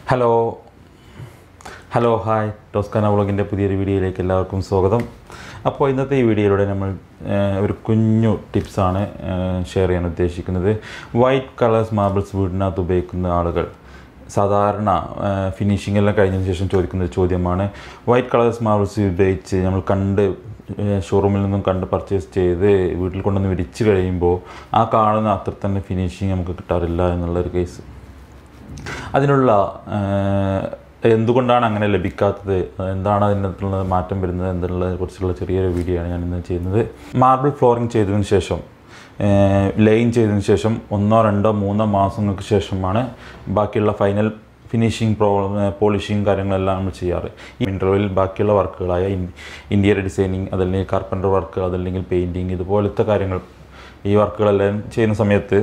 hello hello hi Toscana വ്ളോഗിൻ്റെ പുതിയൊരു വീഡിയോയിലേക്ക് എല്ലാവർക്കും സ്വാഗതം അപ്പോൾ ഇന്നത്തെ ഈ വീഡിയോയിലൂടെ നമ്മൾ ഏഹ്, ഒരു കുഞ്ഞു ടിപ്സാണ് ഷെയർ ചെയ്യാൻ ഉദ്ദേശിക്കുന്നത് വൈറ്റ് കളേഴ്സ് മാർബിൾസ് വീടിനകത്ത് ഉപയോഗിക്കുന്ന ആളുകൾ സാധാരണ ഫിനിഷിംഗ് എല്ലാം കഴിഞ്ഞതിന് ശേഷം ചോദിക്കുന്ന ഒരു ചോദ്യമാണ് വൈറ്റ് കളേഴ്സ് മാർബിൾസ് ഉപയോഗിച്ച് നമ്മൾ കണ്ട് ഷോറൂമിൽ നിന്നും കണ്ട് പർച്ചേസ് ചെയ്ത് വീട്ടിൽ കൊണ്ടുവന്ന് വിരിച്ച് കഴിയുമ്പോൾ ആ കാണുന്ന അത്ര തന്നെ ഫിനിഷിങ് നമുക്ക് കിട്ടാറില്ല എന്നുള്ളൊരു കേസ് അതിനുള്ള ഏഹ്, എന്തുകൊണ്ടാണ് അങ്ങനെ ലഭിക്കാത്തത് എന്താണ് അതിനകത്തുള്ള മാറ്റം വരുന്നത് എന്നുള്ളതിനെ കുറിച്ചുള്ള ചെറിയൊരു വീഡിയോ ആണ് ഞാൻ ഇന്ന് ചെയ്യുന്നത് മാർബിൾ ഫ്ലോറിംഗ് ചെയ്തതിന് ശേഷം ലൈൻ ചെയ്തതിന് ശേഷം ഒന്നോ രണ്ടോ മൂന്നോ മാസങ്ങൾക്ക് ശേഷമാണ് ബാക്കിയുള്ള ഫൈനൽ ഫിനിഷിങ് പ്രോബ്ലം പോളിഷിങ് കാര്യങ്ങളെല്ലാം നമ്മൾ ചെയ്യാറ് ഈ ഇൻ്റർവ്യൂവിൽ ബാക്കിയുള്ള വർക്കുകളായ ഇൻറ്റീരിയർ ഡിസൈനിങ് അതല്ലെങ്കിൽ കാർപ്പൻ്റർ വർക്ക് അതല്ലെങ്കിൽ പെയിൻറ്റിങ് ഇതുപോലത്തെ കാര്യങ്ങൾ ഈ വർക്കുകളെല്ലാം ചെയ്യുന്ന സമയത്ത്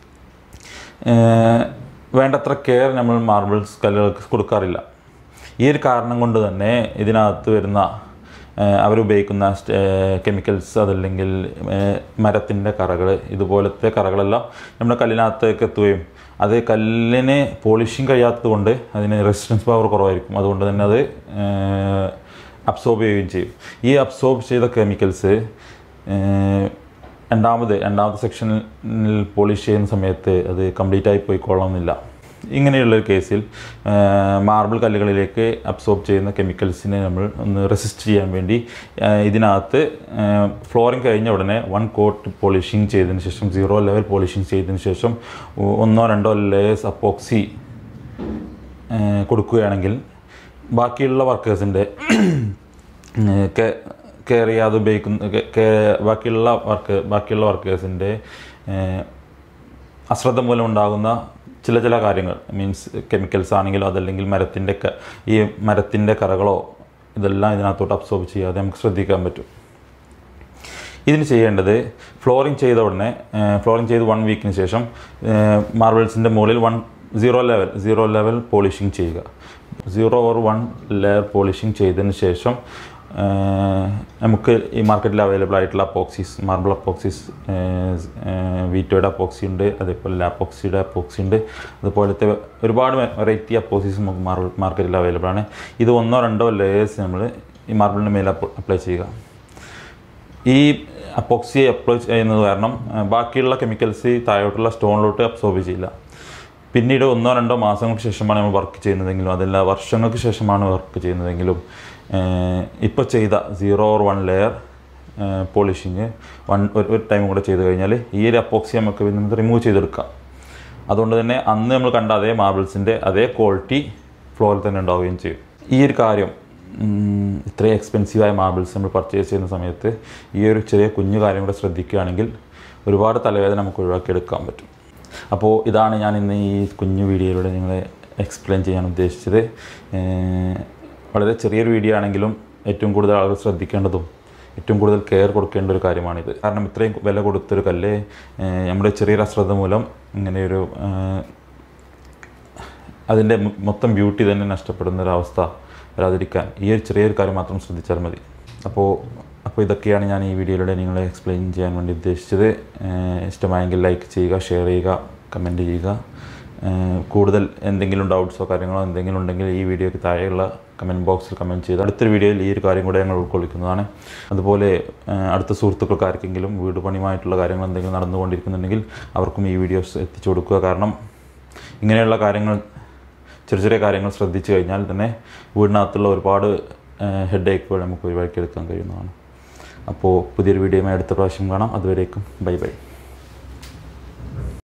ഏഹ് വേണ്ടത്ര കെയർ നമ്മൾ മാർബിൾസ് കല്ലുകൾക്ക് കൊടുക്കാറില്ല ഈ ഒരു കാരണം കൊണ്ട് തന്നെ ഇതിനകത്ത് വരുന്ന ഏഹ് അവരുപയോഗിക്കുന്ന കെമിക്കൽസ് അതല്ലെങ്കിൽ മരത്തിൻ്റെ കറകൾ ഇതുപോലത്തെ കറകളെല്ലാം നമ്മുടെ കല്ലിനകത്തേക്ക് എത്തുകയും അത് കല്ലിന് പോളിഷിങ് കഴിയാത്തത് കൊണ്ട് അതിന് റെസിസ്റ്റൻസ് പവർ കുറവായിരിക്കും അതുകൊണ്ട് തന്നെ അത് അബ്സോർബ് ചെയ്യുകയും ചെയ്യും ഈ അബ്സോർബ് ചെയ്ത കെമിക്കൽസ് രണ്ടാമത് രണ്ടാമത്തെ സെക്ഷനിൽ പോളിഷ് ചെയ്യുന്ന സമയത്ത് അത് കംപ്ലീറ്റ് ആയി പോയിക്കൊള്ളണമെന്നില്ല ഇങ്ങനെയുള്ളൊരു കേസിൽ മാർബിൾ കല്ലുകളിലേക്ക് അബ്സോർബ് ചെയ്യുന്ന കെമിക്കൽസിനെ നമ്മൾ ഒന്ന് റെസിസ്റ്റ് ചെയ്യാൻ വേണ്ടി ആ, ഇതിനകത്ത് ഫ്ലോറിങ് കഴിഞ്ഞ ഉടനെ വൺ കോട്ട് പോളിഷിങ് ചെയ്തതിന് ശേഷം സീറോ ലെവൽ പോളിഷിങ് ചെയ്തതിന് ശേഷം ഒ- ഒന്നോ രണ്ടോ ലേയേഴ്സ് അപ്പോക്സി കൊടുക്കുകയാണെങ്കിൽ ബാക്കിയുള്ള വർക്കേഴ്സിൻ്റെ കെയർ ചെയ്യാതെ ഉപയോഗിക്കുന്ന കെ- കെ- ബാക്കിയുള്ള വർക്ക് ബാക്കിയുള്ള വർക്കേഴ്സിൻ്റെ അശ്രദ്ധ മൂലം ഉണ്ടാകുന്ന ചില ചില കാര്യങ്ങൾ മീൻസ് കെമിക്കൽസ് ആണെങ്കിലോ അതല്ലെങ്കിൽ മരത്തിൻ്റെ ക- ഈ മരത്തിൻ്റെ കറകളോ ഇതെല്ലാം ഇതിനകത്തോട്ട് അബ്സോർബ് ചെയ്യാതെ നമുക്ക് ശ്രദ്ധിക്കാൻ പറ്റും ഇതിന് ചെയ്യേണ്ടത് ഫ്ലോറിംഗ് ചെയ്ത ഉടനെ ഫ്ലോറിംഗ് ചെയ്ത് വൺ വീക്കിന് ശേഷം മാർബിൾസിൻ്റെ മുകളിൽ one zero level zero level polishing ചെയ്യുക zero or one layer polishing ചെയ്തതിന് ശേഷം ഏഹ്, നമുക്ക് ഈ മാർക്കറ്റിൽ അവൈലബിൾ ആയിട്ടുള്ള അപ്പോക്സിസ് മാർബിൾ അപ്പോക്സിസ് വീറ്റോയുടെ അപ്പോക്സി ഉണ്ട് അതേപോലെ ലാപ്പോക്സിയുടെ അപ്പോക്സി ഉണ്ട് അതുപോലത്തെ ഒരുപാട് വെറൈറ്റി അപ്പോക്സിസ് നമുക്ക് മാർബിൾ മാർക്കറ്റിൽ അവൈലബിൾ ആണ് ഇത് ഒന്നോ രണ്ടോ ലേയേഴ്സ് നമ്മൾ ഈ മാർബിളിൻ്റെ മേലെ അപ്ലൈ ചെയ്യുക ഈ അപ്പോക്സി അപ്ലൈ ചെയ്യുന്നത് കാരണം ആ, ബാക്കിയുള്ള കെമിക്കൽസ് ഈ താഴോട്ടുള്ള സ്റ്റോണിലോട്ട് അബ്സോർബ് ചെയ്യില്ല പിന്നീട് ഒന്നോ രണ്ടോ മാസങ്ങൾക്ക് ശേഷമാണ് നമ്മൾ വർക്ക് ചെയ്യുന്നതെങ്കിലും അതല്ല വർഷങ്ങൾക്ക് ശേഷമാണ് വർക്ക് ചെയ്യുന്നതെങ്കിലും ഇപ്പോൾ ചെയ്ത zero or one layer polishing one ഒരു ഒരു ടൈം കൂടെ ചെയ്ത് കഴിഞ്ഞാൽ ഈ ഒരു അപ്പോക്സി നമുക്ക് ഇതിൽ നിന്ന് റിമൂവ് ചെയ്തെടുക്കാം അതുകൊണ്ട് തന്നെ അന്ന് നമ്മൾ കണ്ട അതേ മാർബിൾസിൻ്റെ അതേ ക്വാളിറ്റി ഫ്ലോറിൽ തന്നെ ഉണ്ടാവുകയും ചെയ്യും ഈ ഒരു കാര്യം ഉം, ഇത്രയും എക്സ്പെൻസീവായ മാർബിൾസ് നമ്മൾ പർച്ചേസ് ചെയ്യുന്ന സമയത്ത് ഈ ഒരു ചെറിയ കുഞ്ഞു കാര്യം കൂടെ ശ്രദ്ധിക്കുകയാണെങ്കിൽ ഒരുപാട് തലവേദന നമുക്ക് ഒഴിവാക്കിയെടുക്കാൻ പറ്റും അപ്പോൾ ഇതാണ് ഞാൻ ഇന്ന് ഈ കുഞ്ഞു വീഡിയോയിലൂടെ നിങ്ങളെ എക്സ്പ്ലെയിൻ ചെയ്യാൻ ഉദ്ദേശിച്ചത് ഏഹ്, വളരെ ചെറിയൊരു വീഡിയോ ആണെങ്കിലും ഏറ്റവും കൂടുതൽ ആളുകൾ ശ്രദ്ധിക്കേണ്ടതും ഏറ്റവും കൂടുതൽ കെയർ കൊടുക്കേണ്ട ഒരു കാര്യമാണിത് കാരണം ഇത്രയും വില കൊടുത്തൊരു കല്ല് ഏഹ്, നമ്മുടെ ചെറിയൊരു അശ്രദ്ധ മൂലം ഇങ്ങനെയൊരു ഏഹ്, അതിൻ്റെ മൊ- മൊത്തം ബ്യൂട്ടി തന്നെ നഷ്ടപ്പെടുന്ന ഒരവസ്ഥ വരാതിരിക്കാൻ ഈ ഒരു ചെറിയൊരു കാര്യം മാത്രം ശ്രദ്ധിച്ചാൽ മതി അപ്പോൾ അപ്പോൾ ഇതൊക്കെയാണ് ഞാൻ ഈ വീഡിയോയിലൂടെ നിങ്ങളെ എക്സ്പ്ലെയിൻ ചെയ്യാൻ വേണ്ടി ഉദ്ദേശിച്ചത് ഏഹ് ഇഷ്ടമായെങ്കിൽ ലൈക്ക് ചെയ്യുക ഷെയർ ചെയ്യുക കമൻറ്റ് ചെയ്യുക ഏഹ് കൂടുതൽ എന്തെങ്കിലും ഡൗട്ട്സോ കാര്യങ്ങളോ എന്തെങ്കിലും ഉണ്ടെങ്കിൽ ഈ വീഡിയോയ്ക്ക് താഴെയുള്ള കമൻറ്റ് ബോക്സിൽ കമൻറ്റ് ചെയ്ത് അടുത്തൊരു വീഡിയോയിൽ ഈ ഒരു കാര്യം കൂടെ ഞങ്ങൾ ഉൾക്കൊള്ളിക്കുന്നതാണ് അതുപോലെ ഏഹ് അടുത്ത സുഹൃത്തുക്കൾക്ക് ആർക്കെങ്കിലും വീട് പണിയുമായിട്ടുള്ള കാര്യങ്ങൾ എന്തെങ്കിലും നടന്നുകൊണ്ടിരിക്കുന്നുണ്ടെങ്കിൽ അവർക്കും ഈ വീഡിയോസ് എത്തിച്ചു കൊടുക്കുക കാരണം ഇങ്ങനെയുള്ള കാര്യങ്ങൾ ചെറിയ ചെറിയ കാര്യങ്ങൾ ശ്രദ്ധിച്ചു കഴിഞ്ഞാൽ തന്നെ വീടിനകത്തുള്ള ഒരുപാട് ഹെഡ് ഏക്കുകൾ നമുക്ക് ഒഴിവാക്കിയെടുക്കാൻ കഴിയുന്നതാണ് അപ്പോൾ പുതിയൊരു വീഡിയോയുമായി അടുത്ത പ്രാവശ്യം കാണാം അതുവരേക്കും ബൈ ബൈ